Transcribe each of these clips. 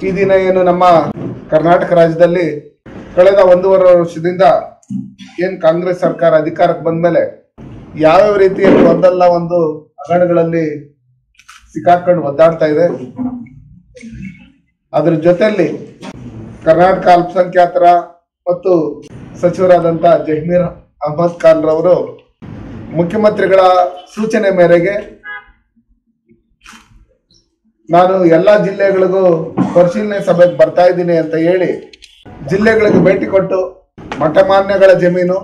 ಈ ದಿನ ಏನು ನಮ್ಮ ಕರ್ನಾಟಕ ರಾಜ್ಯದಲ್ಲಿ ಕಳೆದ ಒಂದೂವರೆ ವರ್ಷದಿಂದ ಏನ್ ಕಾಂಗ್ರೆಸ್ ಸರ್ಕಾರ ಅಧಿಕಾರಕ್ಕೆ ಬಂದ್ಮೇಲೆ ಯಾವ್ಯಾವ ರೀತಿಯಲ್ಲಿ ಒಂದಲ್ಲ ಒಂದು ಹಗರಣಗಳಲ್ಲಿ ಸಿಕ್ಕಾಕೊಂಡು ಒದ್ದಾಡ್ತಾ ಇದೆ ಅದ್ರ ಜೊತೆಯಲ್ಲಿ ಕರ್ನಾಟಕ ಅಲ್ಪಸಂಖ್ಯಾತರ ಮತ್ತು ಸಚಿವರಾದಂತ ಜಹ್ಮೀರ್ ಅಹಮದ್ ಖಾನ್ ರವರು ಮುಖ್ಯಮಂತ್ರಿಗಳ ಸೂಚನೆ ಮೇರೆಗೆ ನಾನು ಎಲ್ಲಾ ಜಿಲ್ಲೆಗಳಿಗೂ ಪರಿಶೀಲನೆ ಸಭೆಗೆ ಬರ್ತಾ ಇದ್ದೀನಿ ಅಂತ ಹೇಳಿ ಜಿಲ್ಲೆಗಳಿಗೆ ಭೇಟಿ ಕೊಟ್ಟು ಮಠಮಾನ್ಯಗಳ ಜಮೀನು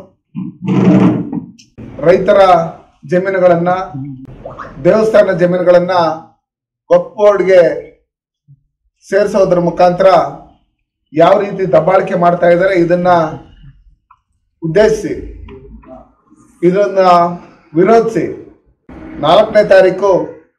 ರೈತರ ಜಮೀನುಗಳನ್ನ ದೇವಸ್ಥಾನ ಜಮೀನುಗಳನ್ನ ವಕ್ಫ್ ಬೋರ್ಡ್ಗೆ ಸೇರಿಸೋದ್ರ ಮುಖಾಂತರ ಯಾವ ರೀತಿ ದಬ್ಬಾಳಿಕೆ ಮಾಡ್ತಾ ಇದ್ದಾರೆ ಇದನ್ನ ಉದ್ದೇಶಿಸಿ ಇದನ್ನ ವಿರೋಧಿಸಿ ನಾಲ್ಕನೇ ತಾರೀಕು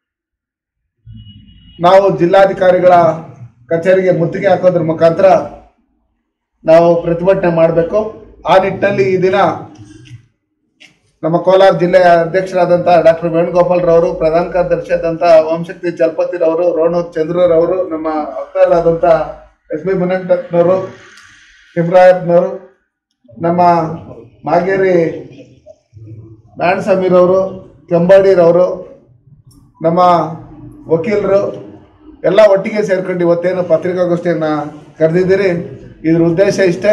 ನಾವು ಜಿಲ್ಲಾಧಿಕಾರಿಗಳ ಕಚೇರಿಗೆ ಮುತ್ತಿಗೆ ಹಾಕೋದ್ರ ಮುಖಾಂತರ ನಾವು ಪ್ರತಿಭಟನೆ ಮಾಡಬೇಕು ಆ ನಿಟ್ಟಿನಲ್ಲಿ ಈ ದಿನ ನಮ್ಮ ಕೋಲಾರ ಜಿಲ್ಲೆಯ ಅಧ್ಯಕ್ಷರಾದಂಥ ಡಾಕ್ಟರ್ ವೇಣುಗೋಪಾಲ್ ರವರು ಪ್ರಧಾನ ಕಾರ್ಯದರ್ಶಿ ಆದಂಥ ಓಂಶಕ್ತಿ ಚಲಪತಿ ರವರು ರೋಣೂರ್ ಚಂದ್ರರವರು ನಮ್ಮ ವಕ್ತಾರರಾದಂಥ ಎಸ್ ಬಿ ಮುನಂಕನವರು ಹಿಮ್ರಾಯತ್ನವರು ನಮ್ಮ ಮಾಗೇರಿ ನಾರಾಯಣಸ್ವಾಮಿರವರು ಕೆಂಬಾಡಿರವರು ನಮ್ಮ ವಕೀಲರು ಎಲ್ಲ ಒಟ್ಟಿಗೆ ಸೇರ್ಕೊಂಡು ಇವತ್ತೇನು ಪತ್ರಿಕಾಗೋಷ್ಠಿಯನ್ನ ಕರೆದಿದ್ದೀರಿ ಇದ್ರ ಉದ್ದೇಶ ಇಷ್ಟೇ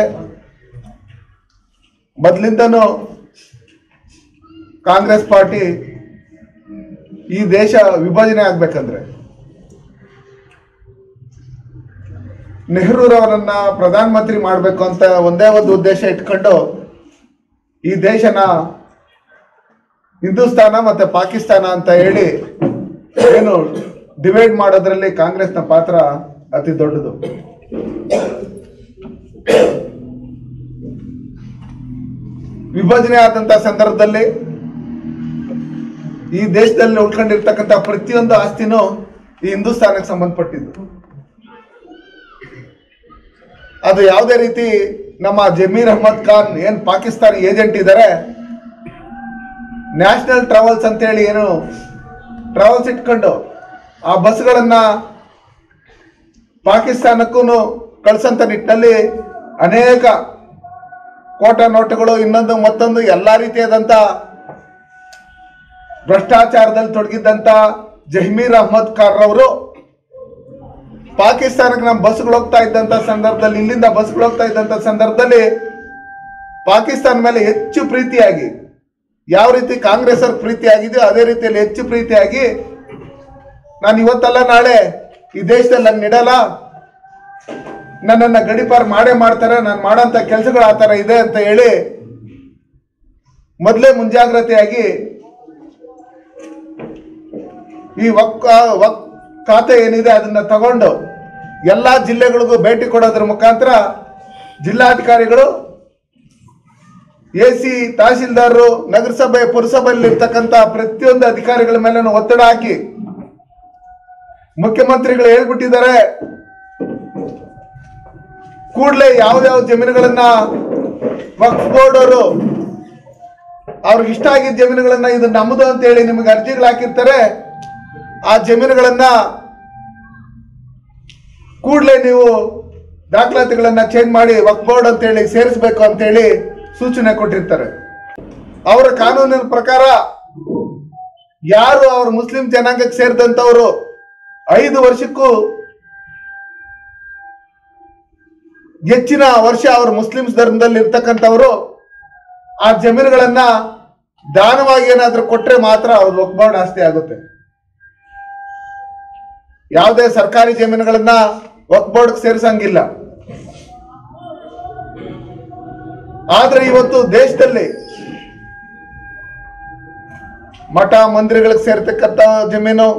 ಮೊದಲಿಂದನೂ ಕಾಂಗ್ರೆಸ್ ಪಾರ್ಟಿ ಈ ದೇಶ ವಿಭಜನೆ ಆಗ್ಬೇಕಂದ್ರೆ ನೆಹರೂರವರನ್ನ ಪ್ರಧಾನಮಂತ್ರಿ ಮಾಡಬೇಕು ಅಂತ ಒಂದೇ ಒಂದು ಉದ್ದೇಶ ಇಟ್ಕೊಂಡು ಈ ದೇಶನ ಹಿಂದೂಸ್ತಾನ ಮತ್ತೆ ಪಾಕಿಸ್ತಾನ ಅಂತ ಹೇಳಿ ಏನು ಡಿವೈಡ್ ಮಾಡೋದ್ರಲ್ಲಿ ಕಾಂಗ್ರೆಸ್ನ ಪಾತ್ರ ಅತಿ ದೊಡ್ಡದು ವಿಭಜನೆ ಆದಂತ ಸಂದರ್ಭದಲ್ಲಿ ಈ ದೇಶದಲ್ಲಿ ಉಳ್ಕೊಂಡಿರ್ತಕ್ಕಂಥ ಪ್ರತಿಯೊಂದು ಆಸ್ತಿನೂ ಈ ಹಿಂದೂಸ್ತಾನಕ್ಕೆ ಸಂಬಂಧಪಟ್ಟಿದ್ದು ಅದು ಯಾವುದೇ ರೀತಿ ನಮ್ಮ ಜಮೀರ್ ಅಹಮದ್ ಖಾನ್ ಏನ್ ಪಾಕಿಸ್ತಾನಿ ಏಜೆಂಟ್ ಇದ್ದಾರೆ ನ್ಯಾಷನಲ್ ಟ್ರಾವೆಲ್ಸ್ ಅಂತೇಳಿ ಏನು ಟ್ರಾವೆಲ್ಸ್ ಇಟ್ಕೊಂಡು ಆ ಬಸ್ಗಳನ್ನ ಪಾಕಿಸ್ತಾನಕ್ಕೂ ಕಳ್ಸಂತ ನಿಟ್ಟಿನಲ್ಲಿ ಅನೇಕ ಕೋಟ ನೋಟುಗಳು ಇನ್ನೊಂದು ಮತ್ತೊಂದು ಎಲ್ಲಾ ರೀತಿಯಾದಂತ ಭ್ರಷ್ಟಾಚಾರದಲ್ಲಿ ತೊಡಗಿದ್ದಂತ ಜಹ್ಮೀರ್ ಅಹಮದ್ ಖಾನ್ ರವರು ಪಾಕಿಸ್ತಾನಕ್ಕೆ ನಮ್ಮ ಬಸ್ಗಳು ಹೋಗ್ತಾ ಇದ್ದಂತ ಸಂದರ್ಭದಲ್ಲಿ ಇಲ್ಲಿಂದ ಬಸ್ಗಳು ಹೋಗ್ತಾ ಇದ್ದಂತ ಸಂದರ್ಭದಲ್ಲಿ ಪಾಕಿಸ್ತಾನ ಮೇಲೆ ಹೆಚ್ಚು ಪ್ರೀತಿಯಾಗಿ ಯಾವ ರೀತಿ ಕಾಂಗ್ರೆಸ್ ಅವ್ರ ಪ್ರೀತಿ ಆಗಿದೆಯೋ ಅದೇ ರೀತಿಯಲ್ಲಿ ಹೆಚ್ಚು ಪ್ರೀತಿಯಾಗಿ ನಾನು ಇವತ್ತಲ್ಲ ನಾಳೆ ಈ ದೇಶದಲ್ಲಿ ನನ್ನ ಇಡಲ್ಲ ನನ್ನನ್ನ ಗಡಿಪಾರ್ ಮಾಡೇ ಮಾಡ್ತಾರೆ ನಾನು ಮಾಡೋಂಥ ಕೆಲಸಗಳು ಆ ಥರ ಇದೆ ಅಂತ ಹೇಳಿ ಮೊದಲೇ ಮುಂಜಾಗ್ರತೆಯಾಗಿ ಈ ವಕ್ ವಕ್ ಖಾತೆ ಏನಿದೆ ಅದನ್ನ ತಗೊಂಡು ಎಲ್ಲಾ ಜಿಲ್ಲೆಗಳಿಗೂ ಭೇಟಿ ಕೊಡೋದ್ರ ಮುಖಾಂತರ ಜಿಲ್ಲಾಧಿಕಾರಿಗಳು ಎ ಸಿ ತಹಶೀಲ್ದಾರರು ನಗರಸಭೆ ಪುರಸಭೆಯಲ್ಲಿ ಇರ್ತಕ್ಕಂಥ ಪ್ರತಿಯೊಂದು ಅಧಿಕಾರಿಗಳ ಮೇಲೆ ಒತ್ತಡ ಹಾಕಿ ಮುಖ್ಯಮಂತ್ರಿಗಳು ಹೇಳ್ಬಿಟ್ಟಿದ್ದಾರೆ ಕೂಡಲೇ ಯಾವ್ಯಾವ ಜಮೀನುಗಳನ್ನ ವಕ್ಫ್ ಬೋರ್ಡ್ ಅವರು ಅವ್ರಿಗೆ ಇಷ್ಟ ಆಗಿದ್ದ ಜಮೀನುಗಳನ್ನ ಇದು ನಮ್ಮದು ಅಂತ ಹೇಳಿ ನಿಮಗೆ ಅರ್ಜಿಗಳು ಹಾಕಿರ್ತಾರೆ ಆ ಜಮೀನುಗಳನ್ನ ಕೂಡಲೇ ನೀವು ದಾಖಲಾತಿಗಳನ್ನ ಚೇಂಜ್ ಮಾಡಿ ವಕ್ಫ್ ಬೋರ್ಡ್ ಅಂತ ಹೇಳಿ ಸೇರಿಸಬೇಕು ಅಂತ ಹೇಳಿ ಸೂಚನೆ ಕೊಟ್ಟಿರ್ತಾರೆ ಅವರ ಕಾನೂನಿನ ಪ್ರಕಾರ ಯಾರು ಅವ್ರ ಮುಸ್ಲಿಂ ಜನಾಂಗಕ್ಕೆ ಸೇರಿದಂತವರು ಐದು ವರ್ಷಕ್ಕೂ ಹೆಚ್ಚಿನ ವರ್ಷ ಅವರು ಮುಸ್ಲಿಮ್ಸ್ ಧರ್ಮದಲ್ಲಿ ಇರ್ತಕ್ಕಂಥವರು ಆ ಜಮೀನುಗಳನ್ನ ದಾನವಾಗಿ ಏನಾದ್ರೂ ಕೊಟ್ರೆ ಮಾತ್ರ ಅವ್ರ ವಕ್ಫ್ ಬೋರ್ಡ್ ಆಸ್ತಿ ಆಗುತ್ತೆ ಯಾವುದೇ ಸರ್ಕಾರಿ ಜಮೀನುಗಳನ್ನ ವಕ್ಫ್ ಬೋರ್ಡ್ ಸೇರಿಸಂಗಿಲ್ಲ ಆದ್ರೆ ಇವತ್ತು ದೇಶದಲ್ಲಿ ಮಠ ಮಂದಿರಗಳಿಗೆ ಸೇರ್ತಕ್ಕಂಥ ಜಮೀನು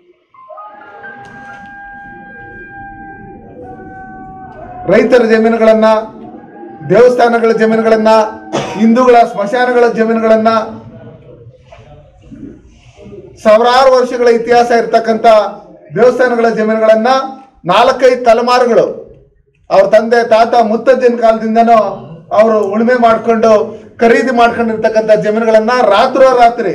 ರೈತರ ಜಮೀನುಗಳನ್ನ ದೇವಸ್ಥಾನಗಳ ಜಮೀನುಗಳನ್ನ ಹಿಂದೂಗಳ ಸ್ಮಶಾನಗಳ ಜಮೀನುಗಳನ್ನ ಸಾವಿರಾರು ವರ್ಷಗಳ ಇತಿಹಾಸ ಇರ್ತಕ್ಕಂಥ ದೇವಸ್ಥಾನಗಳ ಜಮೀನುಗಳನ್ನ ನಾಲ್ಕೈದು ತಲೆಮಾರುಗಳು ಅವ್ರ ತಂದೆ ತಾತ ಮುತ್ತಜ್ಜನ ಕಾಲದಿಂದನೂ ಅವರು ಉಳುಮೆ ಮಾಡ್ಕೊಂಡು ಖರೀದಿ ಮಾಡ್ಕೊಂಡಿರ್ತಕ್ಕಂಥ ಜಮೀನುಗಳನ್ನ ರಾತ್ರೋರಾತ್ರಿ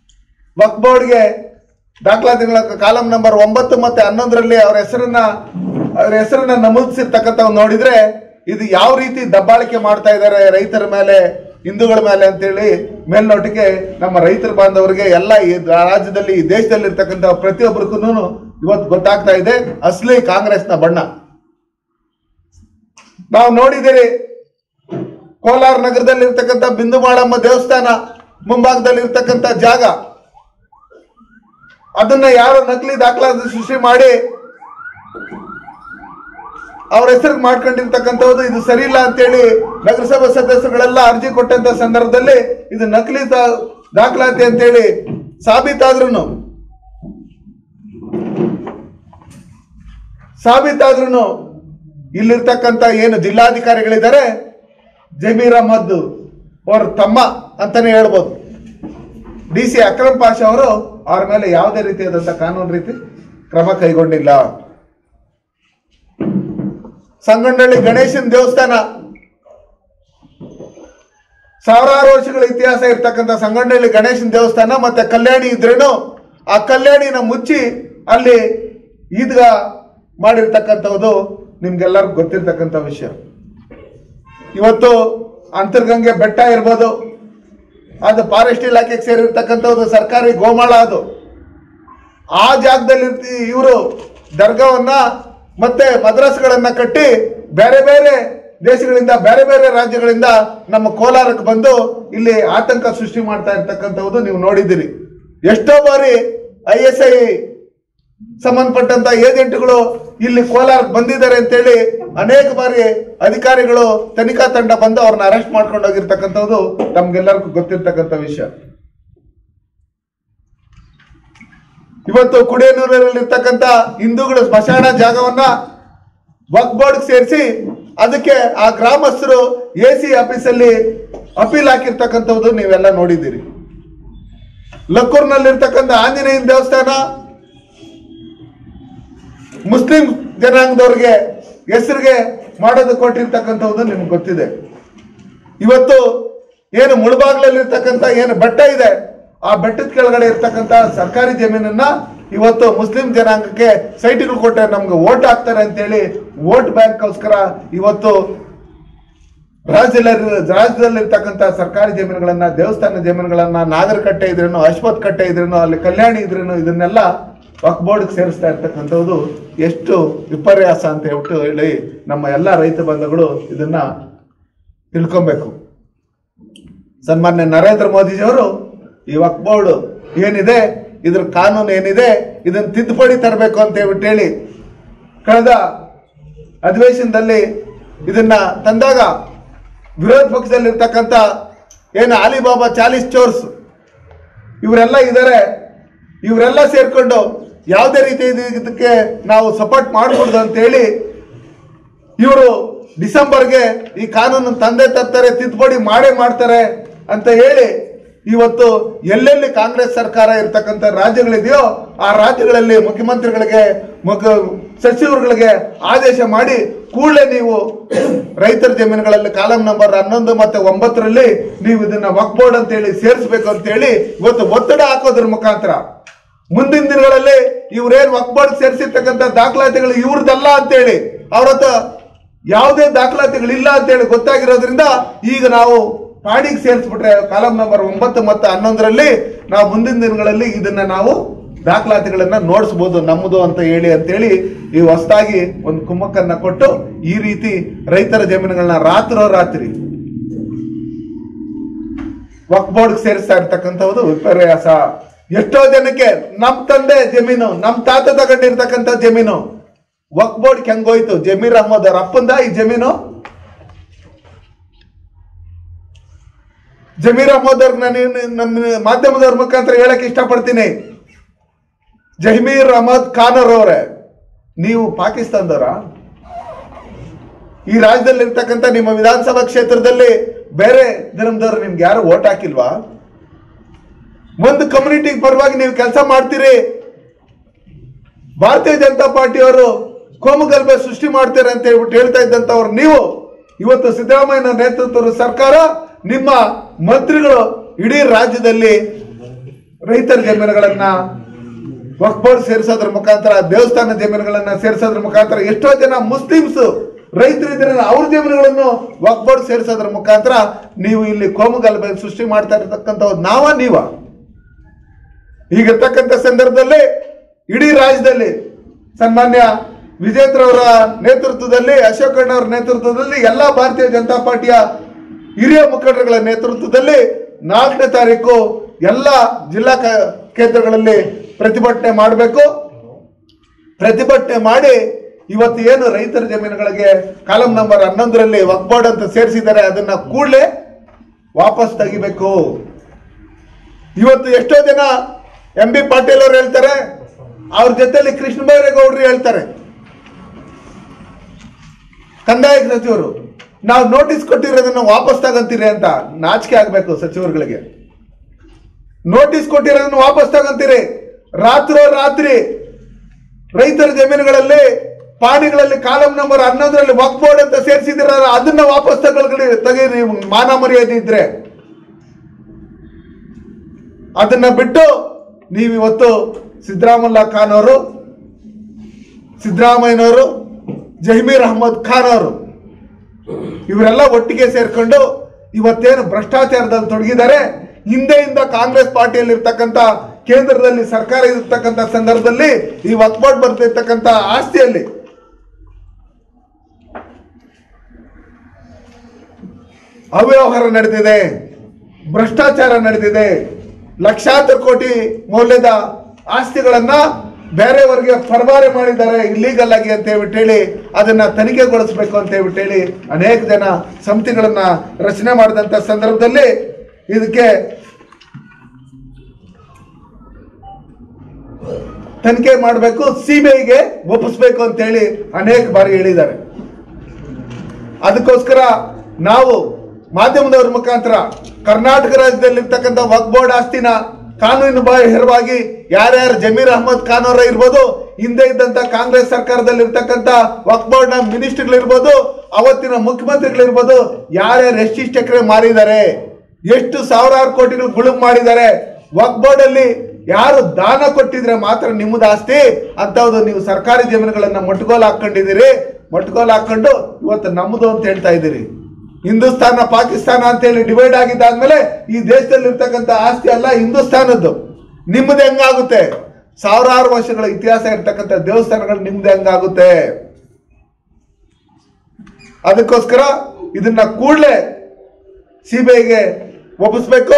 ವಕ್ ಬೋರ್ಡ್ಗೆ ದಾಖಲಾತಿಗಳ ಕಾಲಂ ನಂಬರ್ ಒಂಬತ್ತು ಮತ್ತೆ ಹನ್ನೊಂದರಲ್ಲಿ ಅವ್ರ ಹೆಸರನ್ನ ಅವ್ರ ಹೆಸರನ್ನ ನಮೂದಿಸಿರ್ತಕ್ಕಂಥ ನೋಡಿದ್ರೆ ಇದು ಯಾವ ರೀತಿ ದಬ್ಬಾಳಿಕೆ ಮಾಡ್ತಾ ಇದ್ದಾರೆ ರೈತರ ಮೇಲೆ ಹಿಂದೂಗಳ ಮೇಲೆ ಅಂತೇಳಿ ಮೇಲ್ನೋಟಿಗೆ ನಮ್ಮ ರೈತರ ಬಾಂಧವರಿಗೆ ಎಲ್ಲ ಈ ರಾಜ್ಯದಲ್ಲಿ ಈ ದೇಶದಲ್ಲಿ ಇರ್ತಕ್ಕಂಥ ಪ್ರತಿಯೊಬ್ಬರಿಗೂ ಇವತ್ತು ಗೊತ್ತಾಗ್ತಾ ಇದೆ ಅಸಲಿ ಕಾಂಗ್ರೆಸ್ನ ಬಣ್ಣ ನಾವು ನೋಡಿದ್ದೀರಿ ಕೋಲಾರ ನಗರದಲ್ಲಿ ಇರ್ತಕ್ಕಂಥ ಬಿಂದು ಮಾಳಮ್ಮ ದೇವಸ್ಥಾನ ಮುಂಭಾಗದಲ್ಲಿ ಇರ್ತಕ್ಕಂಥ ಜಾಗ ಅದನ್ನ ಯಾರು ನಕಲಿ ದಾಖಲಾತಿ ಸೃಷ್ಟಿ ಮಾಡಿ ಅವ್ರ ಹೆಸರಿಗೆ ಮಾಡ್ಕೊಂಡಿರ್ತಕ್ಕಂಥದ್ದು ಇದು ಸರಿ ಇಲ್ಲ ಅಂತೇಳಿ ನಗರಸಭಾ ಸದಸ್ಯಗಳೆಲ್ಲ ಅರ್ಜಿ ಕೊಟ್ಟಂತ ಸಂದರ್ಭದಲ್ಲಿ ಇದು ನಕಲಿ ದಾ- ದಾಖಲಾತಿ ಅಂತೇಳಿ ಸಾಬೀತಾದ್ರೂ ಸಾಬೀತಾದ್ರೂ ಇಲ್ಲಿರ್ತಕ್ಕಂಥ ಏನು ಜಿಲ್ಲಾಧಿಕಾರಿಗಳಿದ್ದಾರೆ ಜಮೀರ್ ಅಹಮದ್ ಅವ್ರ ತಮ್ಮ ಅಂತಾನೆ ಹೇಳ್ಬೋದು ಡಿ ಸಿ ಅಕ್ರಮ್ ಪಾಷಾ ಅವರು ಅವ್ರ ಮೇಲೆ ಯಾವುದೇ ರೀತಿಯಾದಂಥ ಕಾನೂನು ರೀತಿ ಕ್ರಮ ಕೈಗೊಂಡಿಲ್ಲ ಸಂಗಂಡಳ್ಳಿ ಗಣೇಶನ ದೇವಸ್ಥಾನ ಸಾವಿರಾರು ವರ್ಷಗಳ ಇತಿಹಾಸ ಇರ್ತಕ್ಕಂಥ ಸಂಗಂಡಳ್ಳಿ ಗಣೇಶನ ದೇವಸ್ಥಾನ ಮತ್ತೆ ಕಲ್ಯಾಣಿ ಇದ್ರೇನು ಆ ಕಲ್ಯಾಣಿನ ಮುಚ್ಚಿ ಅಲ್ಲಿ ಈದ್ಗ ಮಾಡಿರ್ತಕ್ಕಂಥದ್ದು ನಿಮ್ಗೆಲ್ಲರಿಗೂ ಗೊತ್ತಿರ್ತಕ್ಕಂಥ ವಿಷಯ ಇವತ್ತು ಅಂತರ್ಗಂಗೆ ಬೆಟ್ಟ ಇರ್ಬೋದು ಅದು ಫಾರೆಸ್ಟ್ ಇಲಾಖೆಗೆ ಸೇರಿರ್ತಕ್ಕಂಥದ್ದು ಸರ್ಕಾರಿ ಗೋಮಾಳ ಅದು ಆ ಜಾಗದಲ್ಲಿ ಇವರು ದರ್ಗಾವನ್ನ ಮತ್ತೆ ಮದ್ರಸ್ಗಳನ್ನ ಕಟ್ಟಿ ಬೇರೆ ಬೇರೆ ದೇಶಗಳಿಂದ ಬೇರೆ ಬೇರೆ ರಾಜ್ಯಗಳಿಂದ ನಮ್ಮ ಕೋಲಾರಕ್ಕೆ ಬಂದು ಇಲ್ಲಿ ಆತಂಕ ಸೃಷ್ಟಿ ಮಾಡ್ತಾ ಇರ್ತಕ್ಕಂಥದ್ದು ನೀವು ನೋಡಿದ್ದೀರಿ ಎಷ್ಟೋ ಬಾರಿ ಐ ಎಸ್ ಐ ಸಂಬಂಧಪಟ್ಟಂತ ಏಜೆಂಟ್ಗಳು ಇಲ್ಲಿ ಕೋಲಾರಕ್ಕೆ ಬಂದಿದ್ದಾರೆ ಅಂತೇಳಿ ಅನೇಕ ಬಾರಿ ಅಧಿಕಾರಿಗಳು ತನಿಖಾ ತಂಡ ಬಂದು ಅವ್ರನ್ನ ಅರೆಸ್ಟ್ ಮಾಡ್ಕೊಂಡು ಹೋಗಿರ್ತಕ್ಕಂಥದ್ದು ನಮ್ಗೆಲ್ಲರಿಗೂ ಗೊತ್ತಿರ್ತಕ್ಕಂಥ ವಿಷಯ ಇವತ್ತು ಕುಡಿಯನೂರಲ್ಲಿರ್ತಕ್ಕಂಥ ಹಿಂದೂಗಳ ಸ್ಮಶಾನ ಜಾಗವನ್ನ ವಕ್ ಬೋರ್ಡ್ ಸೇರಿಸಿ ಅದಕ್ಕೆ ಆ ಗ್ರಾಮಸ್ಥರು ಎ ಸಿ ಆಫೀಸಲ್ಲಿ ಅಪೀಲ್ ಹಾಕಿರ್ತಕ್ಕಂಥದ್ದು ನೀವೆಲ್ಲ ನೋಡಿದ್ದೀರಿ ಲಕ್ಕೂರ್ನಲ್ಲಿರ್ತಕ್ಕಂಥ ಆಂಜನೇಯನ ದೇವಸ್ಥಾನ ಮುಸ್ಲಿಂ ಜನಾಂಗದವ್ರಿಗೆ ಹೆಸರಿಗೆ ಮಾಡೋದು ಕೊಟ್ಟಿರ್ತಕ್ಕಂಥದ್ದು ನಿಮ್ಗೆ ಗೊತ್ತಿದೆ ಇವತ್ತು ಏನು ಮುಳುಬಾಗ್ಲಲ್ಲಿರ್ತಕ್ಕಂಥ ಏನು ಬೆಟ್ಟ ಇದೆ ಆ ಬೆಟ್ಟದ ಕೆಳಗಡೆ ಇರ್ತಕ್ಕಂಥ ಸರ್ಕಾರಿ ಜಮೀನನ್ನ ಇವತ್ತು ಮುಸ್ಲಿಂ ಜನಾಂಗಕ್ಕೆ ಸೈಟ್ಗಳು ಕೊಟ್ಟರೆ ನಮ್ಗೆ ಓಟ್ ಹಾಕ್ತಾರೆ ಅಂತೇಳಿ ವೋಟ್ ಬ್ಯಾಂಕ್ಗೋಸ್ಕರ ಇವತ್ತು ರಾಜ್ಯದಲ್ಲಿ ರಾಜ್ಯದಲ್ಲಿರ್ತಕ್ಕಂಥ ಸರ್ಕಾರಿ ಜಮೀನುಗಳನ್ನ ದೇವಸ್ಥಾನ ಜಮೀನುಗಳನ್ನ ನಾಗರಕಟ್ಟೆ ಇದ್ರೇನು ಅಶ್ವತ್ ಕಟ್ಟೆ ಇದ್ರೇನು ಅಲ್ಲಿ ಕಲ್ಯಾಣಿ ಇದ್ರೇನು ಇದನ್ನೆಲ್ಲ ವಕ್ ಬೋರ್ಡ್ಗೆ ಸೇರಿಸ್ತಾ ಇರ್ತಕ್ಕಂಥದ್ದು ಎಷ್ಟು ವಿಪರ್ಯಾಸ ಅಂತ ಹೇಳ್ಬಿಟ್ಟು ಹೇಳಿ ನಮ್ಮ ಎಲ್ಲ ರೈತ ಬಂಧುಗಳು ಇದನ್ನ ತಿಳ್ಕೊಬೇಕು ಸನ್ಮಾನ್ಯ ನರೇಂದ್ರ ಮೋದಿಜಿಯವರು ಈ ವಕ್ ಬೋರ್ಡ್ ಏನಿದೆ ಇದ್ರ ಕಾನೂನು ಏನಿದೆ ಇದನ್ನ ತಿದ್ದುಪಡಿ ತರಬೇಕು ಅಂತ ಹೇಳ್ಬಿಟ್ಟು ಹೇಳಿ ಕಳೆದ ಅಧಿವೇಶನದಲ್ಲಿ ಇದನ್ನ ತಂದಾಗ ವಿರೋಧ ಪಕ್ಷದಲ್ಲಿರ್ತಕ್ಕಂಥ ಏನು ಅಲಿಬಾಬಾ ಚಾಲಿಸ್ ಚೋರ್ಸ್ ಇವರೆಲ್ಲ ಇದ್ದಾರೆ ಇವರೆಲ್ಲ ಸೇರ್ಕೊಂಡು ಯಾವುದೇ ರೀತಿ ಇದು- ಇದಕ್ಕೆ ನಾವು ಸಪೋರ್ಟ್ ಮಾಡಕೂಡ್ದು ಅಂತೇಳಿ ಇವರು ಡಿಸೆಂಬರ್ಗೆ ಈ ಕಾನೂನು ತಂದೆ ತರ್ತಾರೆ ತಿದ್ದುಪಡಿ ಮಾಡೇ ಮಾಡ್ತಾರೆ ಅಂತ ಹೇಳಿ ಇವತ್ತು ಎಲ್ಲೆಲ್ಲಿ ಕಾಂಗ್ರೆಸ್ ಸರ್ಕಾರ ಇರ್ತಕ್ಕಂಥ ರಾಜ್ಯಗಳಿದೆಯೋ ಆ ರಾಜ್ಯಗಳಲ್ಲಿ ಮುಖ್ಯಮಂತ್ರಿಗಳಿಗೆ ಮುಖ್ಯ ಸಚಿವರುಗಳಿಗೆ ಆದೇಶ ಮಾಡಿ ಕೂಡಲೇ ನೀವು ರೈತರ ಜಮೀನುಗಳಲ್ಲಿ ಕಾಲಂ ನಂಬರ್ ಹನ್ನೊಂದು ಮತ್ತೆ ಒಂಬತ್ತರಲ್ಲಿ ನೀವು ಇದನ್ನ ವಕ್ ಬೋರ್ಡ್ ಅಂತ ಹೇಳಿ ಸೇರಿಸಬೇಕು ಅಂತ ಹೇಳಿ ಇವತ್ತು ಒತ್ತಡ ಹಾಕೋದ್ರ ಮುಖಾಂತರ ಮುಂದಿನ ದಿನಗಳಲ್ಲಿ ಇವ್ರೇನ್ ವಕ್ ಬೋರ್ಡ್ ಸೇರಿಸಿರ್ತಕ್ಕಂಥ ದಾಖಲಾತಿಗಳು ಇವ್ರದ್ದಲ್ಲ ಅಂತೇಳಿ ಅವ್ರ ಹತ್ರ ಯಾವುದೇ ದಾಖಲಾತಿಗಳಿಲ್ಲ ಅಂತೇಳಿ ಗೊತ್ತಾಗಿರೋದ್ರಿಂದ ಈಗ ನಾವು ಪಾಡಿಗೆ ಸೇರಿಸ್ಬಿಟ್ರೆ ಕಾಲಂ ನಂಬರ್ ಒಂಬತ್ತು ಮತ್ತು ಹನ್ನೊಂದರಲ್ಲಿ ನಾವು ಮುಂದಿನ ದಿನಗಳಲ್ಲಿ ಇದನ್ನ ನಾವು ದಾಖಲಾತಿಗಳನ್ನ ನೋಡಿಸ್ಬೋದು ನಮ್ಮದು ಅಂತ ಹೇಳಿ ಅಂತೇಳಿ ಈ ಹೊಸದಾಗಿ ಒಂದು ಕುಮ್ಮಕ್ಕನ್ನ ಕೊಟ್ಟು ಈ ರೀತಿ ರೈತರ ಜಮೀನುಗಳನ್ನ ರಾತ್ರೋ ರಾತ್ರಿ ವಕ್ ಬೋರ್ಡ್ ಸೇರಿಸ್ತಾ ಇರ್ತಕ್ಕಂಥದ್ದು ವಿಪರ್ಯಾಸ ಎಷ್ಟೋ ಜನಕ್ಕೆ ನಮ್ ತಂದೆ ಜಮೀನು ನಮ್ ತಾತ ತಗೊಂಡಿರ್ತಕ್ಕಂಥ ಜಮೀನು ವಕ್ ಬೋರ್ಡ್ ಹೆಂಗೋಯ್ತು ಜಮೀರ್ ಅಹಮದ್ ಅವ್ರ ಅಪ್ಪಂದ ಈ ಜಮೀನು ಜಮೀರ್ ಅಹಮದ್ ಅವ್ರಿಗೆ ನಾನು ಇನ್ನು ನಮ್ಮ ಮಾಧ್ಯಮದವ್ರ ಮುಖಾಂತರ ಹೇಳಕ್ ಇಷ್ಟಪಡ್ತೀನಿ ಜಮೀರ್ ಅಹಮದ್ ಖಾನರ್ ಅವರೇ ನೀವು ಪಾಕಿಸ್ತಾನದವರ ಈ ರಾಜ್ಯದಲ್ಲಿ ಇರ್ತಕ್ಕಂಥ ನಿಮ್ಮ ವಿಧಾನಸಭಾ ಕ್ಷೇತ್ರದಲ್ಲಿ ಬೇರೆ ಧರ್ಮದವರು ನಿಮ್ಗೆ ಯಾರು ಓಟ್ ಹಾಕಿಲ್ವಾ ಒಂದು ಕಮ್ಯುನಿಟಿ ಪರವಾಗಿ ನೀವು ಕೆಲಸ ಮಾಡ್ತೀರಿ ಭಾರತೀಯ ಜನತಾ ಪಾರ್ಟಿಯವರು ಕೋಮುಗಲಭೆ ಸೃಷ್ಟಿ ಮಾಡ್ತಾರೆ ಅಂತ ಹೇಳ್ಬಿಟ್ಟು ಹೇಳ್ತಾ ಇದ್ದಂಥವ್ರು ನೀವು ಇವತ್ತು ಸಿದ್ದರಾಮಯ್ಯ ನೇತೃತ್ವದ ಸರ್ಕಾರ ನಿಮ್ಮ ಮಂತ್ರಿಗಳು ಇಡೀ ರಾಜ್ಯದಲ್ಲಿ ರೈತರ ಜಮೀನುಗಳನ್ನ ವಕ್ಫ್ ಬೋರ್ಡ್ ಸೇರಿಸೋದ್ರ ಮುಖಾಂತರ ದೇವಸ್ಥಾನ ಜಮೀನುಗಳನ್ನ ಸೇರಿಸೋದ್ರ ಮುಖಾಂತರ ಎಷ್ಟೋ ಜನ ಮುಸ್ಲಿಮ್ಸ್ ರೈತರು ಇದ್ರೆ ಅವ್ರ ಜಮೀನುಗಳನ್ನು ವಕ್ಫ್ ಬೋರ್ಡ್ ಸೇರಿಸೋದ್ರ ಮುಖಾಂತರ ನೀವು ಇಲ್ಲಿ ಕೋಮುಗಲಭೆ ಸೃಷ್ಟಿ ಮಾಡ್ತಾ ಇರತಕ್ಕಂಥ ನಾವ ನೀವ ಹೀಗಿರ್ತಕ್ಕಂಥ ಸಂದರ್ಭದಲ್ಲಿ ಇಡೀ ರಾಜ್ಯದಲ್ಲಿ ಸನ್ಮಾನ್ಯ ವಿಜೇಂದ್ರ ಅವರ ನೇತೃತ್ವದಲ್ಲಿ ಅಶೋಕ್ ಅಣ್ಣ ಅವರ ನೇತೃತ್ವದಲ್ಲಿ ಎಲ್ಲಾ ಭಾರತೀಯ ಜನತಾ ಪಾರ್ಟಿಯ ಹಿರಿಯ ಮುಖಂಡರುಗಳ ನೇತೃತ್ವದಲ್ಲಿ ನಾಲ್ಕನೇ ತಾರೀಕು ಎಲ್ಲ ಜಿಲ್ಲಾ ಕ- ಕೇಂದ್ರಗಳಲ್ಲಿ ಪ್ರತಿಭಟನೆ ಮಾಡಬೇಕು ಪ್ರತಿಭಟನೆ ಮಾಡಿ ಇವತ್ತು ಏನು ರೈತರ ಜಮೀನುಗಳಿಗೆ ಕಾಲಂ ನಂಬರ್ ಹನ್ನೊಂದರಲ್ಲಿ ವಕ್ಬೋರ್ಡ್ ಅಂತ ಸೇರಿಸಿದ್ದಾರೆ ಅದನ್ನ ಕೂಡಲೇ ವಾಪಸ್ ತೆಗಿಬೇಕು ಇವತ್ತು ಎಷ್ಟೋ ಜನ ಎಂ ಬಿ ಪಾಟೀಲ್ ಅವರು ಹೇಳ್ತಾರೆ ಅವ್ರ ಜೊತೆಲಿ ಕೃಷ್ಣ ಬೈರೇಗೌಡರು ಹೇಳ್ತಾರೆ ಕಂದಾಯ ಸಚಿವರು ನಾವು ನೋಟಿಸ್ ಕೊಟ್ಟಿರೋದನ್ನ ವಾಪಸ್ ತಗಂತೀರಿ ಅಂತ ನಾಚಿಕೆ ಆಗ್ಬೇಕು ಸಚಿವರುಗಳಿಗೆ ನೋಟಿಸ್ ಕೊಟ್ಟಿರೋದನ್ನ ವಾಪಸ್ ತಗಂತೀರಿ ರಾತ್ರೋ ರಾತ್ರಿ ರೈತರ ಜಮೀನುಗಳಲ್ಲಿ ಪಾಣಿಗಳಲ್ಲಿ ಕಾಲಂ ನಂಬರ್ ಹನ್ನೊಂದರಲ್ಲಿ ವಕ್ ಬೋರ್ಡ್ ಅಂತ ಸೇರಿಸಿದಿರ ಅದನ್ನ ವಾಪಸ್ ತಗೊಳ್ಳಿ ತೆಗೀರಿ ಮಾನ ಮರ್ಯಾದೆ ಇದ್ರೆ ಅದನ್ನ ಬಿಟ್ಟು ನೀವಿವತ್ತು ಸಿದ್ದರಾಮಲ್ಲ ಖಾನ್ ಅವರು ಸಿದ್ದರಾಮಯ್ಯನವರು ಜಹೀಮೀರ್ ಅಹಮದ್ ಖಾನ್ ಅವರು ಇವರೆಲ್ಲ ಒಟ್ಟಿಗೆ ಸೇರ್ಕೊಂಡು ಇವತ್ತೇನು ಭ್ರಷ್ಟಾಚಾರದಲ್ಲಿ ತೊಡಗಿದ್ದಾರೆ ಹಿಂದೆಯಿಂದ ಕಾಂಗ್ರೆಸ್ ಪಾರ್ಟಿಯಲ್ಲಿ ಇರ್ತಕ್ಕಂಥ ಕೇಂದ್ರದಲ್ಲಿ ಸರ್ಕಾರ ಇರ್ತಕ್ಕಂಥ ಸಂದರ್ಭದಲ್ಲಿ ಈ ವಕ್ಬೋರ್ಡ್ ಬರ್ತಿರ್ತಕ್ಕಂಥ ಆಸ್ತಿಯಲ್ಲಿ ಅವ್ಯವಹಾರ ನಡೆದಿದೆ ಭ್ರಷ್ಟಾಚಾರ ನಡೆದಿದೆ ಲಕ್ಷಾಂತರ ಕೋಟಿ ಮೌಲ್ಯದ ಆಸ್ತಿಗಳನ್ನ ಬೇರೆಯವರಿಗೆ ಪರಭಾರೆ ಮಾಡಿದ್ದಾರೆ ಇಲ್ಲೀಗಲ್ ಆಗಿ ಅಂತ ಹೇಳ್ಬಿಟ್ಟು ಹೇಳಿ ಅದನ್ನ ತನಿಖೆಗೊಳಿಸಬೇಕು ಅಂತ ಹೇಳ್ಬಿಟ್ಟು ಹೇಳಿ ಅನೇಕ ಜನ ಸಮಿತಿಗಳನ್ನ ರಚನೆ ಮಾಡಿದಂತ ಸಂದರ್ಭದಲ್ಲಿ ಇದಕ್ಕೆ ತನಿಖೆ ಮಾಡಬೇಕು ಸಿಬಿಐಗೆ ಒಪ್ಪಿಸ್ಬೇಕು ಅಂತ ಹೇಳಿ ಅನೇಕ ಬಾರಿ ಹೇಳಿದ್ದಾರೆ ಅದಕ್ಕೋಸ್ಕರ ನಾವು ಮಾಧ್ಯಮದವ್ರ ಮುಖಾಂತರ ಕರ್ನಾಟಕ ರಾಜ್ಯದಲ್ಲಿರ್ತಕ್ಕಂಥ ವಕ್ ಬೋರ್ಡ್ ಆಸ್ತಿನ ಕಾನೂನು ಬಾಹಿರವಾಗಿ ಯಾರ್ಯಾರು ಜಮೀರ್ ಅಹಮದ್ ಖಾನ್ ಅವರ ಇರ್ಬೋದು ಹಿಂದೆ ಇದ್ದಂತ ಕಾಂಗ್ರೆಸ್ ಸರ್ಕಾರದಲ್ಲಿ ಇರ್ತಕ್ಕಂಥ ವಕ್ ಬೋರ್ಡ್ ನ ಮಿನಿಸ್ಟರ್ಗಳಿರ್ಬೋದು ಅವತ್ತಿನ ಮುಖ್ಯಮಂತ್ರಿಗಳಿರ್ಬೋದು ಯಾರ್ಯಾರು ಎಷ್ಟಿಷ್ಟು ಎಕರೆ ಮಾರಿದ್ದಾರೆ ಎಷ್ಟು ಸಾವಿರಾರು ಕೋಟಿಗಳು ಗುಳುಂ ಮಾಡಿದ್ದಾರೆ ವಕ್ ಬೋರ್ಡ್ ಅಲ್ಲಿ ಯಾರು ದಾನ ಕೊಟ್ಟಿದ್ರೆ ಮಾತ್ರ ನಿಮ್ಮದು ಆಸ್ತಿ ಅಂತವ್ದು ನೀವು ಸರ್ಕಾರಿ ಜಮೀನುಗಳನ್ನ ಮಟ್ಗೋಲ್ ಹಾಕೊಂಡಿದ್ದೀರಿ ಮಟ್ಗೋಲ್ ಹಾಕೊಂಡು ಇವತ್ತು ನಮ್ಮದು ಅಂತ ಹೇಳ್ತಾ ಇದ್ದೀರಿ ಹಿಂದೂಸ್ತಾನ ಪಾಕಿಸ್ತಾನ ಅಂತ ಹೇಳಿ ಡಿವೈಡ್ ಆಗಿದ್ದಾದ್ಮೇಲೆ ಈ ದೇಶದಲ್ಲಿ ಇರ್ತಕ್ಕಂಥ ಆಸ್ತಿ ಅಲ್ಲ ಹಿಂದೂಸ್ತಾನದ್ದು ನಿಮ್ಮದು ಹೆಂಗಾಗುತ್ತೆ ಸಾವಿರಾರು ವರ್ಷಗಳ ಇತಿಹಾಸ ಇರ್ತಕ್ಕಂಥ ದೇವಸ್ಥಾನಗಳು ನಿಮ್ದು ಹೆಂಗಾಗುತ್ತೆ ಅದಕ್ಕೋಸ್ಕರ ಇದನ್ನ ಕೂಡಲೇ ಸಿಬಿಐಗೆ ಒಪ್ಪಿಸ್ಬೇಕು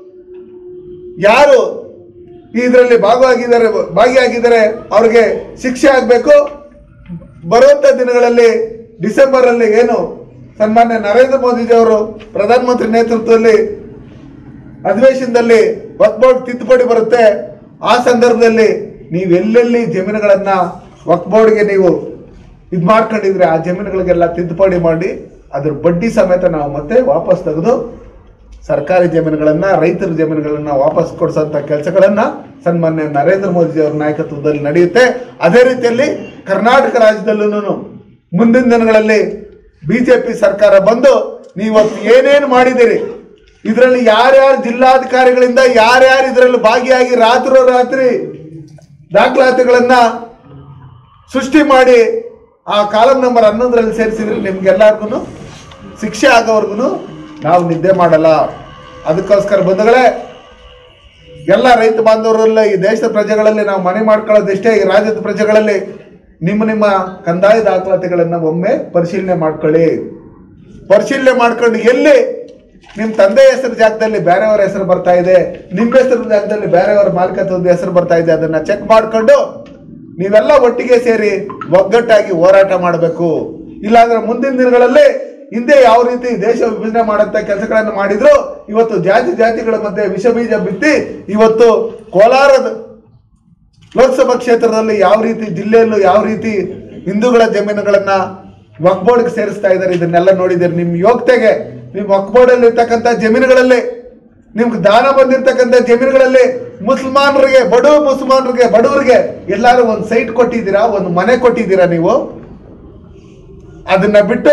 ಯಾರು ಇದರಲ್ಲಿ ಭಾಗವಾಗಿದ್ದಾರೆ ಭಾಗಿಯಾಗಿದ್ದಾರೆ ಅವ್ರಿಗೆ ಶಿಕ್ಷೆ ಆಗಬೇಕು ಬರುವಂತ ದಿನಗಳಲ್ಲಿ ಡಿಸೆಂಬರ್ ಅಲ್ಲಿ ಏನು ಸನ್ಮಾನ್ಯ ನರೇಂದ್ರ ಮೋದಿಜಿ ಅವರು ಪ್ರಧಾನಮಂತ್ರಿ ನೇತೃತ್ವದಲ್ಲಿ ಅಧಿವೇಶನದಲ್ಲಿ ವಕ್ಫ್ ಬೋರ್ಡ್ ತಿದ್ದುಪಡಿ ಬರುತ್ತೆ ಆ ಸಂದರ್ಭದಲ್ಲಿ ನೀವು ಎಲ್ಲೆಲ್ಲಿ ಜಮೀನುಗಳನ್ನ ವಕ್ಫ್ ಬೋರ್ಡ್ಗೆ ನೀವು ಇದು ಮಾಡ್ಕೊಂಡಿದ್ರೆ ಆ ಜಮೀನುಗಳಿಗೆಲ್ಲ ತಿದ್ದುಪಡಿ ಮಾಡಿ ಅದ್ರ ಬಡ್ಡಿ ಸಮೇತ ನಾವು ಮತ್ತೆ ವಾಪಸ್ ತೆಗೆದು ಸರ್ಕಾರಿ ಜಮೀನುಗಳನ್ನ ರೈತರ ಜಮೀನುಗಳನ್ನ ವಾಪಸ್ ಕೊಡಿಸೋಂಥ ಕೆಲಸಗಳನ್ನ ಸನ್ಮಾನ್ಯ ನರೇಂದ್ರ ಮೋದಿ ಅವರ ನಾಯಕತ್ವದಲ್ಲಿ ನಡೆಯುತ್ತೆ ಅದೇ ರೀತಿಯಲ್ಲಿ ಕರ್ನಾಟಕ ರಾಜ್ಯದಲ್ಲೂ ಮುಂದಿನ ದಿನಗಳಲ್ಲಿ ಬಿಜೆಪಿ ಸರ್ಕಾರ ಬಂದು ನೀವತ್ತು ಏನೇನು ಮಾಡಿದಿರಿ ಇದರಲ್ಲಿ ಯಾರ್ಯಾರು ಜಿಲ್ಲಾಧಿಕಾರಿಗಳಿಂದ ಯಾರ್ಯಾರು ಇದರಲ್ಲಿ ಭಾಗಿಯಾಗಿ ರಾತ್ರೋ ರಾತ್ರಿ ದಾಖಲಾತಿಗಳನ್ನ ಸೃಷ್ಟಿ ಮಾಡಿ ಆ ಕಾಲಂ ನಂಬರ್ ಹನ್ನೊಂದರಲ್ಲಿ ಸೇರಿಸಿದ್ರೆ ನಿಮ್ಗೆಲ್ಲರಿಗೂ ಶಿಕ್ಷೆ ಆಗೋವರೆಗೂ ನಾವು ನಿದ್ದೆ ಮಾಡಲ್ಲ ಅದಕ್ಕೋಸ್ಕರ ಬಂಧುಗಳೇ ಎಲ್ಲ ರೈತ ಬಾಂಧವರೆಲ್ಲ ಈ ದೇಶದ ಪ್ರಜೆಗಳಲ್ಲಿ ನಾವು ಮನೆ ಮಾಡ್ಕೊಳ್ಳೋದಿಷ್ಟೇ ಈ ರಾಜ್ಯದ ಪ್ರಜೆಗಳಲ್ಲಿ ನಿಮ್ಮ ನಿಮ್ಮ ಕಂದಾಯ ದಾಖಲಾತಿಗಳನ್ನ ಒಮ್ಮೆ ಪರಿಶೀಲನೆ ಮಾಡ್ಕೊಳ್ಳಿ ಪರಿಶೀಲನೆ ಮಾಡ್ಕೊಂಡು ಎಲ್ಲಿ ನಿಮ್ಮ ತಂದೆ ಹೆಸರು ಜಾಗದಲ್ಲಿ ಬೇರೆಯವರ ಹೆಸರು ಬರ್ತಾ ಇದೆ ನಿಮ್ಮ ಹೆಸರು ಜಾಗದಲ್ಲಿ ಬೇರೆಯವರ ಮಾಲೀಕತ್ವದ ಹೆಸರು ಬರ್ತಾ ಇದೆ ಅದನ್ನ ಚೆಕ್ ಮಾಡ್ಕೊಂಡು ನೀವೆಲ್ಲ ಒಟ್ಟಿಗೆ ಸೇರಿ ಒಗ್ಗಟ್ಟಾಗಿ ಹೋರಾಟ ಮಾಡಬೇಕು ಇಲ್ಲಾಂದ್ರೆ ಮುಂದಿನ ದಿನಗಳಲ್ಲಿ ಹಿಂದೆ ಯಾವ ರೀತಿ ದೇಶ ವಿಭಜನೆ ಮಾಡಂತ ಕೆಲಸಗಳನ್ನು ಮಾಡಿದ್ರು ಇವತ್ತು ಜಾತಿ ಜಾತಿಗಳ ಮಧ್ಯೆ ವಿಷ ಬೀಜ ಬಿತ್ತಿ ಇವತ್ತು ಕೋಲಾರದ ಲೋಕಸಭಾ ಕ್ಷೇತ್ರದಲ್ಲಿ ಯಾವ ರೀತಿ ಜಿಲ್ಲೆಯಲ್ಲೂ ಯಾವ ರೀತಿ ಹಿಂದೂಗಳ ಜಮೀನುಗಳನ್ನ ವಕ್ ಬೋರ್ಡ್ಗೆ ಸೇರಿಸ್ತಾ ಇದ್ದಾರೆ ಇದನ್ನೆಲ್ಲ ನೋಡಿದ್ದೀರಿ ನಿಮ್ ಯೋಗ್ಯತೆಗೆ ನಿಮ್ ವಕ್ ಬೋರ್ಡ್ ಅಲ್ಲಿ ಇರ್ತಕ್ಕಂಥ ಜಮೀನುಗಳಲ್ಲಿ ನಿಮ್ಗೆ ದಾನ ಬಂದಿರ್ತಕ್ಕಂಥ ಜಮೀನುಗಳಲ್ಲಿ ಮುಸಲ್ಮಾನರಿಗೆ ಬಡ ಮುಸಲ್ಮಾನರಿಗೆ ಬಡವರಿಗೆ ಎಲ್ಲಾರು ಒಂದು ಸೈಟ್ ಕೊಟ್ಟಿದ್ದೀರಾ ಒಂದು ಮನೆ ಕೊಟ್ಟಿದ್ದೀರಾ ನೀವು ಅದನ್ನ ಬಿಟ್ಟು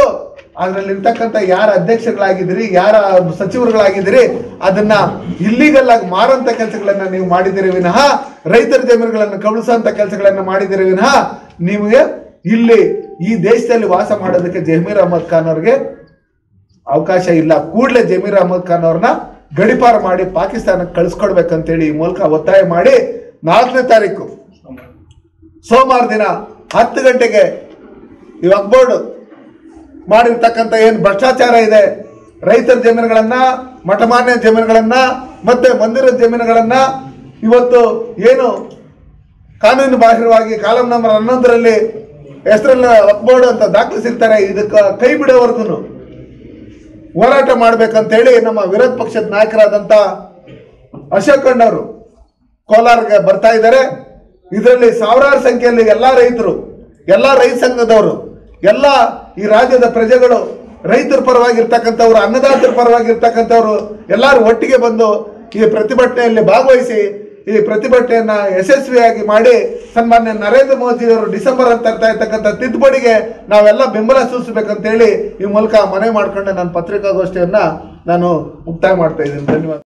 ಅದ್ರಲ್ಲಿ ಇರ್ತಕ್ಕಂಥ ಯಾರ ಅಧ್ಯಕ್ಷಗಳಾಗಿದ್ದೀರಿ ಯಾರ ಸಚಿವರುಗಳಾಗಿದ್ದೀರಿ ಅದನ್ನ ಇಲ್ಲಿಗಲ್ ಆಗಿ ಮಾರಂತ ಕೆಲಸಗಳನ್ನ ನೀವು ಮಾಡಿದಿರಿ ವಿನಃ ರೈತರ ಜಮೀನುಗಳನ್ನು ಕಬಳಿಸುವಂತ ಕೆಲಸಗಳನ್ನ ಮಾಡಿದಿರಿ ವಿನಃ ನಿಮಗೆ ಇಲ್ಲಿ ಈ ದೇಶದಲ್ಲಿ ವಾಸ ಮಾಡೋದಕ್ಕೆ ಜಮೀರ್ ಅಹಮದ್ ಖಾನ್ ಅವ್ರಿಗೆ ಅವಕಾಶ ಇಲ್ಲ ಕೂಡಲೇ ಜಮೀರ್ ಅಹಮದ್ ಖಾನ್ ಅವ್ರನ್ನ ಗಡಿಪಾರು ಮಾಡಿ ಪಾಕಿಸ್ತಾನಕ್ಕೆ ಕಳಿಸ್ಕೊಡ್ಬೇಕಂತೇಳಿ ಈ ಮೂಲಕ ಒತ್ತಾಯ ಮಾಡಿ ನಾಲ್ಕನೇ ತಾರೀಕು ಸೋಮವಾರ ದಿನ ಹತ್ತು ಗಂಟೆಗೆ ಈ ಬೋರ್ಡ್ ಮಾಡಿರ್ತಕ್ಕಂಥ ಏನು ಭ್ರಷ್ಟಾಚಾರ ಇದೆ ರೈತರ ಜಮೀನುಗಳನ್ನ ಮಠಮಾನ್ಯ ಜಮೀನುಗಳನ್ನ ಮತ್ತೆ ಮಂದಿರದ ಜಮೀನುಗಳನ್ನ ಇವತ್ತು ಏನು ಕಾನೂನು ಬಾಹಿರವಾಗಿ ಕಾಲಂ ನಂಬರ್ ಹನ್ನೊಂದರಲ್ಲಿ ಹೆಸರಲ್ಲ ಬೋರ್ಡ್ ಅಂತ ದಾಖಲಿಸಿರ್ತಾರೆ ಇದಕ್ಕೆ ಕೈ ಬಿಡೋವರೆಗೂ ಹೋರಾಟ ಮಾಡ್ಬೇಕಂತೇಳಿ ನಮ್ಮ ವಿರೋಧ ಪಕ್ಷದ ನಾಯಕರಾದಂತ ಅಶೋಕ್ ಅಣ್ಣವರು ಕೋಲಾರ್ಗೆ ಬರ್ತಾ ಇದ್ದಾರೆ ಇದರಲ್ಲಿ ಸಾವಿರಾರು ಸಂಖ್ಯೆಯಲ್ಲಿ ಎಲ್ಲಾ ರೈತರು ಎಲ್ಲಾ ರೈತ ಸಂಘದವರು ಎಲ್ಲ ಈ ರಾಜ್ಯದ ಪ್ರಜೆಗಳು ರೈತರ ಪರವಾಗಿರ್ತಕ್ಕಂಥವ್ರು ಅನ್ನದಾತರ ಪರವಾಗಿರ್ತಕ್ಕಂಥವ್ರು ಎಲ್ಲರೂ ಒಟ್ಟಿಗೆ ಬಂದು ಈ ಪ್ರತಿಭಟನೆಯಲ್ಲಿ ಭಾಗವಹಿಸಿ ಈ ಪ್ರತಿಭಟನೆಯನ್ನ ಯಶಸ್ವಿಯಾಗಿ ಮಾಡಿ ಸನ್ಮಾನ್ಯ ನರೇಂದ್ರ ಮೋದಿ ಅವರು ಡಿಸೆಂಬರ್ ಅಂತ ತರ್ತಾ ಇರ್ತಕ್ಕಂಥ ತಿದ್ದುಪಡಿಗೆ ನಾವೆಲ್ಲ ಬೆಂಬಲ ಸೂಚಿಸಬೇಕಂತೇಳಿ ಈ ಮೂಲಕ ಮನವಿ ಮಾಡ್ಕೊಂಡು ನನ್ನ ಪತ್ರಿಕಾಗೋಷ್ಠಿಯನ್ನ ನಾನು ಮುಕ್ತಾಯ ಮಾಡ್ತಾ ಇದ್ದೀನಿ ಧನ್ಯವಾದ